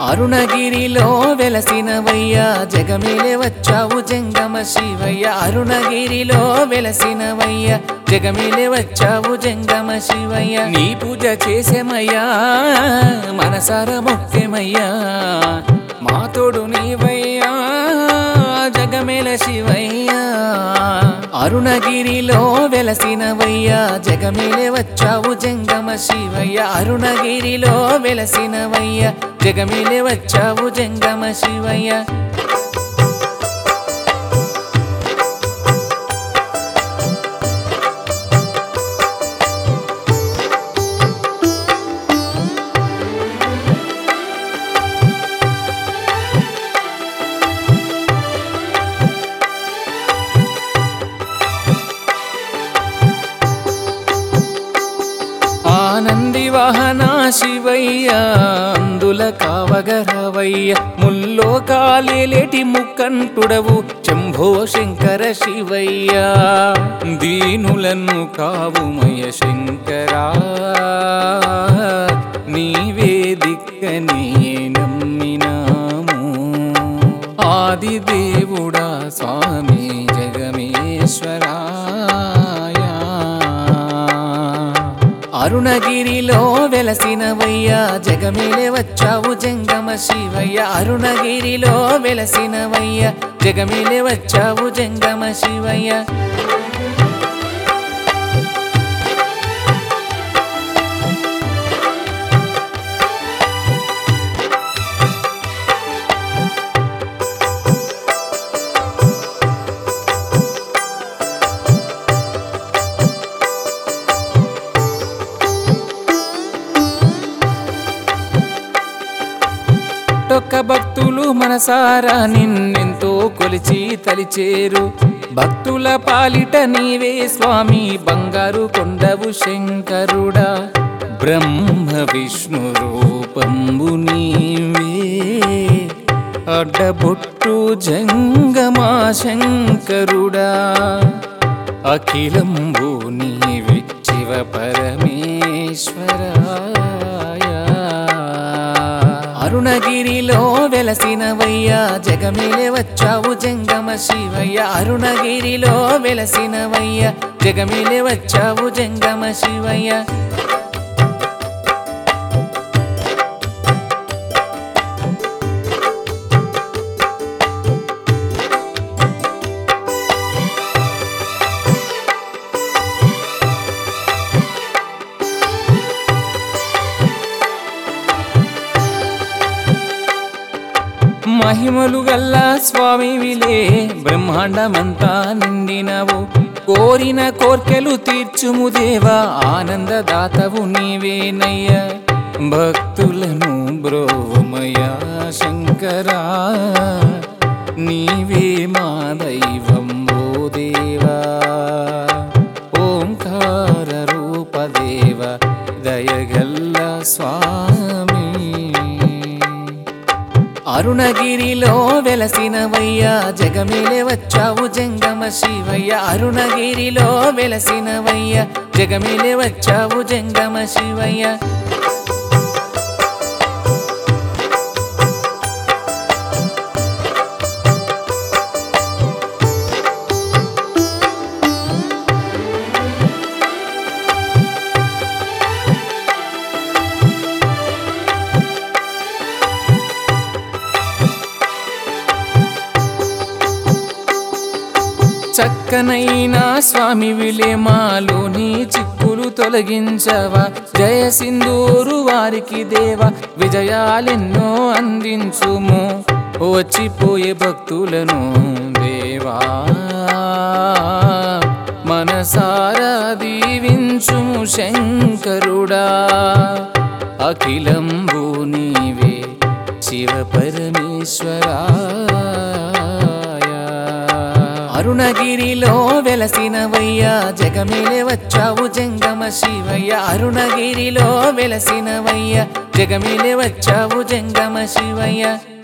అరుణగిరిలో వెలసినవయ్యా జగమేలే వచ్చావు జంగమ శివయ్య అరుణగిరిలో వెలసినవయ్యా జగమేలే వచ్చావు జంగమ శివయ్య నీ పూజ చేసేమయ్యా మనసార మొక్కెమయ్యా మా తోడు నీవయ్యా జగమేల శివయ్యా అరుణగిరిలో వెలసినవయ్యా జగమేలే వచ్చావు జంగమ శివయ్య అరుణగిరిలో వెలసినవయ్యా జగమేలే వచ్చావు జంగమ శివయ్య ఆనంది వాహన శివయ్య అందుల కావగరవయ్య ముల్లో కాలేలేటి ముక్కంటుడవు శంభో శంకర శివయ్య దీనులను కావుమయ శంకరా నీవే దిక్కనే నమ్మినాము ఆది దేవుడా స్వామి జగమేశ్వరాయ అరుణగిరిలో వెలసినవయ్యా జగమేలే వచ్చావు జంగమ శివయ్య అరుణగిరిలో వెలసినవయ్యా జగమేలే వచ్చావు జంగమ శివయ్య టొక్క భక్తులు మనసారా నిన్నెంతో కొలిచి తలిచేరు భక్తుల పాలిట నీవే స్వామి బంగారు కొండవు శంకరుడా బ్రహ్మ విష్ణు రూపంబు నీవే అడ్డబొట్టు జంగమా శంకరుడా అఖిలంబు నీవే శివ పరమేశ్వరాయ అరుణగిరిలో వెలసినవయ్యా జగమేలే వచ్చావు జంగమ శివయ్య అరుణగిరిలో వెలసినవయ్యా జగమేలే వచ్చావు జంగమ శివయ్య మహిమలు గల్లా స్వామివిలే బ్రహ్మాండమంతా నిండినవు కోరిన కోర్కెలు తీర్చుము దేవా ఆనందదాతవు నీవేనయ్య భక్తులను బ్రోమయా శంకరా నీవే మా దైవం ఓ దేవా ఓంకార రూపదేవ దయగల్ల స్వామి అరుణగిరిలో వెలసినవయ్యా జగమేలే వచ్చావు జంగమ శివయ్య అరుణగిరిలో వెలసినవయ్యా జగమేలే వచ్చావు జంగమ శివయ్య చక్కనైనా స్వామి విలేమాలోని చిక్కులు తొలగించవా జయ సింధూరు వారికి దేవ విజయాలెన్నో అందించుము వచ్చిపోయే భక్తులను దేవా మనసారా దీవించుము శంకరుడా అఖిలంబు నీవే శివ పరమేశ్వరా అరుణగిరిలో వెలసినవయ్యా జగమేలే వచ్చావు జంగమ శివయ్య అరుణగిరిలో వెలసినవయ్యా జగమేలే వచ్చావు జంగమ శివయ్య